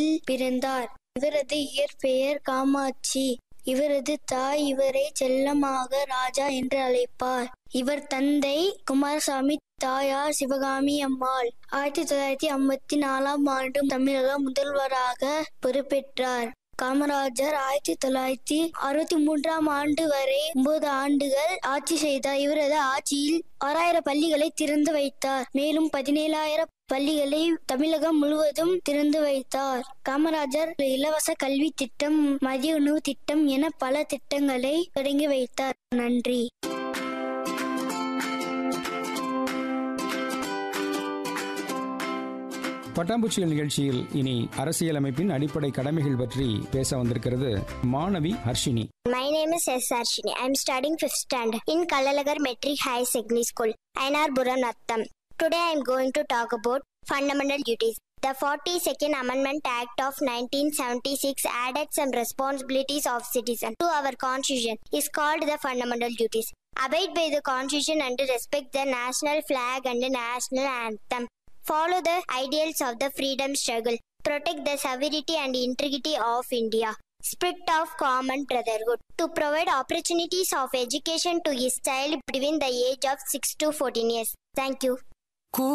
பிறந்தார் இவரது இயற்பெயர் காமாட்சி இவரது தாய் இவரை செல்லமாக ராஜா என்று அழைப்பார் இவர் தந்தை குமாரசாமி தாயார் சிவகாமி அம்மாள் ஆயிரத்தி தொள்ளாயிரத்தி ஐம்பத்தி நாலாம் ஆண்டு தமிழக முதல்வராக பொறுப்பேற்றார் காமராஜர் ஆயிரத்தி தொள்ளாயிரத்தி அறுபத்தி மூன்றாம் ஆண்டு வரை ஒன்பது ஆண்டுகள் ஆட்சி செய்தார் இவரது ஆட்சியில் ஆறாயிரம் பள்ளிகளை திறந்து வைத்தார் மேலும் பதினேழாயிரம் பள்ளிகளை தமிழகம் முழுவதும் திறந்து வைத்தார் காமராஜர் இலவச கல்வி திட்டம் மதிய உணவு திட்டம் என பல திட்டங்களை தொடங்கி வைத்தார் நன்றி பட்டாம்பூச்சிகள் நிகழ்ச்சியில் இனி அரசியலமைப்பின் அடிப்படை கடமைகள் பற்றி பேச வந்திருக்கிறது மாணவி Harshini My name is S. Arshini. I am studying 5th standard in Kalalagar Metric High Secondary School, Ainarburam, Nattam. Today I am going to talk about fundamental duties. The 42nd Amendment Act of 1976 added some responsibilities of citizens to our constitution is called the fundamental duties. Abide by the constitution and respect the national flag and the national anthem. Follow the ideals of the freedom struggle. Protect the sovereignty and integrity of India. Spirit of common brotherhood. To provide opportunities of education to his child between the age of 6 to 14 years. Thank you.